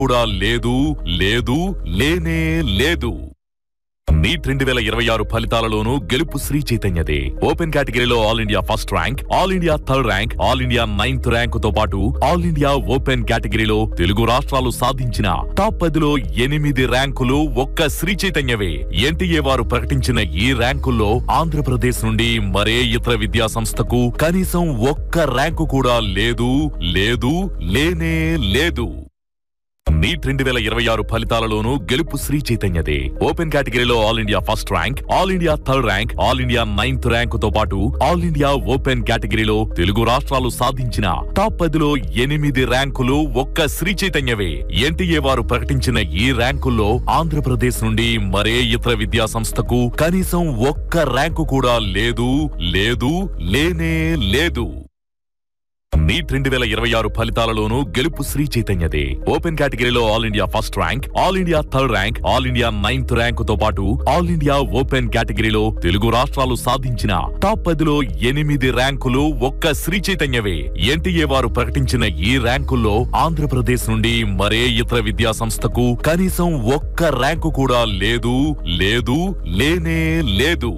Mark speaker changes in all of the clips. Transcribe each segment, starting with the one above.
Speaker 1: కూడా లేదు లేదు లేనే లేదు నీట్ రెండు వేల ఇరవై ఆరు ఫలితాలలోనూ గెలుపు శ్రీ చైతన్యదే ఓపెన్ కేటగిరీలో all India first rank all India third rank all India ninth rank తో పాటు ఆల్ ఇండియా ఓపెన్ కేటగిరీలో తెలుగు రాష్ట్రాలు సాధించిన టాప్ పదిలో ఎనిమిది ర్యాంకులు ఒక్క శ్రీ చైతన్యవే ఎన్టీఏ వారు ప్రకటించిన ఈ ర్యాంకుల్లో ఆంధ్రప్రదేశ్ నుండి మరే ఇతర విద్యా సంస్థకు కనీసం ఒక్క ర్యాంకు కూడా లేదు లేదు లేనే లేదు నీట్ రెండు వేల ఇరవై ఆరు ఫలితాలలోనూ గెలుపు శ్రీ చైతన్యదే ఓపెన్ కేటగిరీలో all India first rank all India third rank all India ninth rank తో పాటు ఆల్ ఇండియా ఓపెన్ కేటగిరీలో తెలుగు రాష్ట్రాలు సాధించిన టాప్ పదిలో ఎనిమిది ర్యాంకులు ఒక్క శ్రీ చైతన్యవే ఎన్టీఏ వారు ప్రకటించిన ఈ ర్యాంకుల్లో ఆంధ్రప్రదేశ్ నుండి మరే ఇతర విద్యా సంస్థకు కనీసం ఒక్క ర్యాంకు కూడా లేదు లేదు లేనే లేదు నీట్ రెండు వేల ఇరవై ఆరు ఫలితాలలోనూ గెలుపు శ్రీ చైతన్యదే ఓపెన్ కేటగిరీలో all India first rank all India third rank all India ninth rank తో పాటు ఆల్ ఇండియా ఓపెన్ కేటగిరీలో తెలుగు రాష్ట్రాలు సాధించిన టాప్ పదిలో ఎనిమిది ర్యాంకులు ఒక్క శ్రీ చైతన్యవే ఎన్టీఏ వారు ప్రకటించిన ఈ ర్యాంకుల్లో ఆంధ్రప్రదేశ్ నుండి మరే ఇతర విద్యా సంస్థకు కనీసం ఒక్క ర్యాంకు కూడా లేదు లేదు లేనే లేదు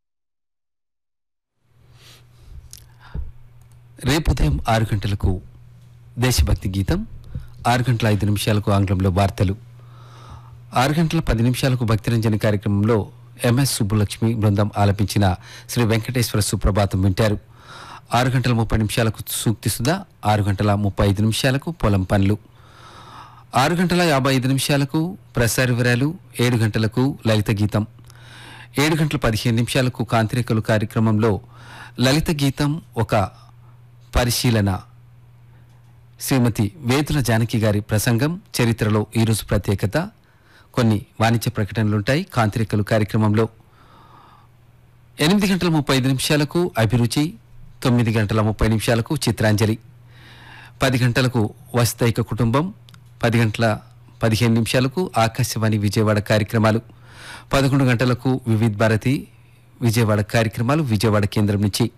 Speaker 2: రేపు ఉదయం ఆరు గంటలకు దేశభక్తి గీతం ఆరు గంటల ఐదు నిమిషాలకు ఆంగ్లంలో వార్తలు ఆరు గంటల పది నిమిషాలకు భక్తిరంజని కార్యక్రమంలో ఎంఎస్ సుబ్బులక్ష్మి బృందం ఆలపించిన శ్రీ వెంకటేశ్వర సుప్రభాతం వింటారు ఆరు గంటల ముప్పై నిమిషాలకు సూక్తి సుధా ఆరు గంటల ముప్పై ఐదు నిమిషాలకు పొలం పనులు ఆరు గంటల యాభై ఐదు నిమిషాలకు ప్రసార వివరాలు ఏడు గంటలకు లలిత గీతం ఏడు గంటల పదిహేను నిమిషాలకు కాంతిరేఖలు కార్యక్రమంలో లలిత గీతం ఒక పరిశీలన శ్రీమతి వేతుల జానకి గారి ప్రసంగం చరిత్రలో ఈరోజు ప్రత్యేకత కొన్ని వాణిజ్య ప్రకటనలుంటాయి కాంతిరేఖలు కార్యక్రమంలో ఎనిమిది గంటల ముప్పై ఐదు నిమిషాలకు అభిరుచి తొమ్మిది గంటల ముప్పై నిమిషాలకు చిత్రాంజలి పది గంటలకు వస్తైక కుటుంబం పది గంటల పదిహేను నిమిషాలకు ఆకాశవాణి విజయవాడ కార్యక్రమాలు పదకొండు గంటలకు వివిధ్ భారతి విజయవాడ కార్యక్రమాలు విజయవాడ కేంద్రం నుంచి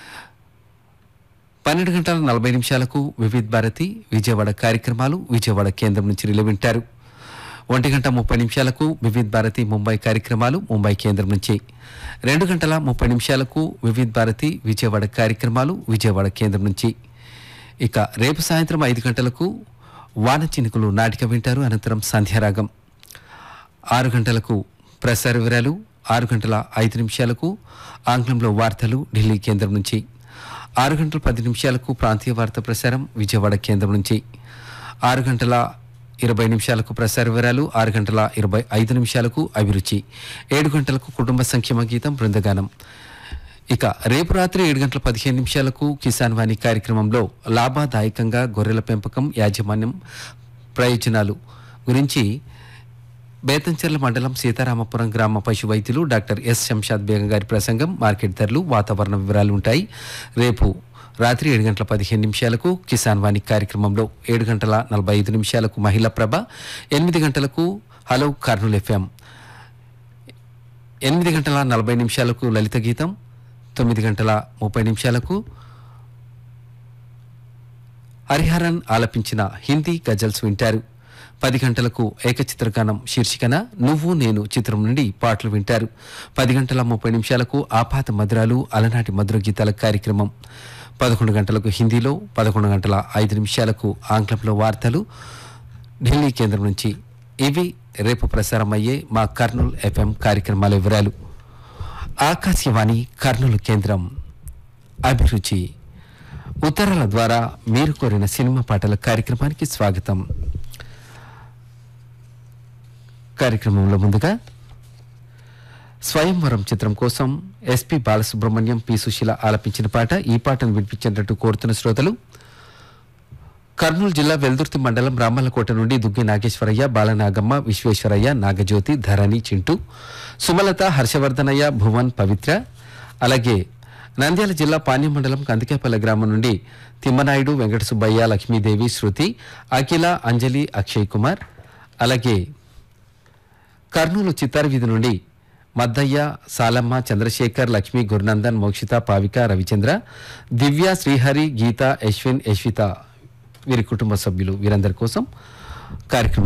Speaker 2: పన్నెండు గంటల నలభై నిమిషాలకు వివిధ్ భారతి విజయవాడ కార్యక్రమాలు విజయవాడ కేంద్రం నుంచి రిలే వింటారు ఒంటి గంట ముప్పై నిమిషాలకు వివిధ్ భారతి ముంబై కార్యక్రమాలు ముంబై కేంద్రం నుంచి రెండు గంటల ముప్పై నిమిషాలకు వివిధ్ భారతి విజయవాడ కార్యక్రమాలు విజయవాడ కేంద్రం నుంచి ఇక రేపు సాయంత్రం ఐదు గంటలకు వాన చినుకులు నాటిక వింటారు అనంతరం సంధ్యారాగం ఆరు గంటలకు ప్రసార వివరాలు ఆరు గంటల ఐదు నిమిషాలకు ఆంగ్లంలో వార్తలు ఢిల్లీ కేంద్రం నుంచి ఆరు గంటల పది నిమిషాలకు ప్రాంతీయ వార్త ప్రసారం విజయవాడ కేంద్రం నుంచి ఆరు గంటల ఇరవై నిమిషాలకు ప్రసార వివరాలు ఆరు గంటల ఇరవై ఐదు నిమిషాలకు అభిరుచి ఏడు గంటలకు కుటుంబ సంక్షేమ గీతం బృందగానం ఇక రేపు రాత్రి ఏడు గంటల పదిహేను నిమిషాలకు కిసాన్ వాణి కార్యక్రమంలో లాభదాయకంగా గొర్రెల పెంపకం యాజమాన్యం ప్రయోజనాలు గురించి బేతంచెర్ల మండలం సీతారామపురం గ్రామ పశు వైద్యులు డాక్టర్ ఎస్ శంషాద్ బేగం గారి ప్రసంగం మార్కెట్ ధరలు వాతావరణ వివరాలు ఉంటాయి రేపు రాత్రి ఏడు గంటల పదిహేను నిమిషాలకు కిసాన్ వాణి కార్యక్రమంలో ఏడు గంటల నలభై ఐదు నిమిషాలకు మహిళా ప్రభ ఎనిమిది గంటలకు హలో కర్నూలు ఎఫ్ఎం ఎనిమిది గంటల నలభై నిమిషాలకు లలిత గీతం తొమ్మిది గంటల ముప్పై నిమిషాలకు హరిహరన్ ఆలపించిన హిందీ గజల్స్ వింటారు పది గంటలకు ఏకచిత్రగానం శీర్షికన నువ్వు నేను చిత్రం నుండి పాటలు వింటారు పది గంటల ముప్పై నిమిషాలకు ఆపాత మధురాలు అలనాటి మధుర గీతాల కార్యక్రమం పదకొండు గంటలకు హిందీలో పదకొండు గంటల ఐదు నిమిషాలకు ఆంగ్లంలో వార్తలు ఢిల్లీ కేంద్రం నుంచి ఇవి రేపు ప్రసారమయ్యే మా కర్నూలు ఎఫ్ఎం కార్యక్రమాల వివరాలు ఆకాశవాణి కర్నూలు కేంద్రం అభిరుచి ఉత్తరాల ద్వారా మీరు కోరిన సినిమా పాటల కార్యక్రమానికి స్వాగతం కార్యక్రమంలో ముందుగా స్వయంవరం చిత్రం కోసం ఎస్పి బాలసుబ్రహ్మణ్యం పి సుశీల ఆలపించిన పాట ఈ పాటను వినిపించినట్టు కోరుతున్న శ్రోతలు కర్నూలు జిల్లా వెల్దుర్తి మండలం రామల్లకోట నుండి దుగ్గి నాగేశ్వరయ్య బాలనాగమ్మ విశ్వేశ్వరయ్య నాగజ్యోతి ధరణి చింటూ సుమలత హర్షవర్ధనయ్య భువన్ పవిత్ర అలాగే నంద్యాల జిల్లా పాణ్యం మండలం కందికేపల్లి గ్రామం నుండి తిమ్మనాయుడు వెంకట సుబ్బయ్య లక్ష్మీదేవి శృతి అఖిల అంజలి అక్షయ్ కుమార్ అలాగే కర్నూలు చిత్తారు వీధి నుండి మద్దయ్య సాలమ్మ చంద్రశేఖర్ లక్ష్మి గురునందన్ మోక్షిత పావిక రవిచంద్ర దివ్య శ్రీహరి గీత యశ్విన్ యశ్విత వీరి కుటుంబ సభ్యులు వీరందరి కోసం కార్యక్రమం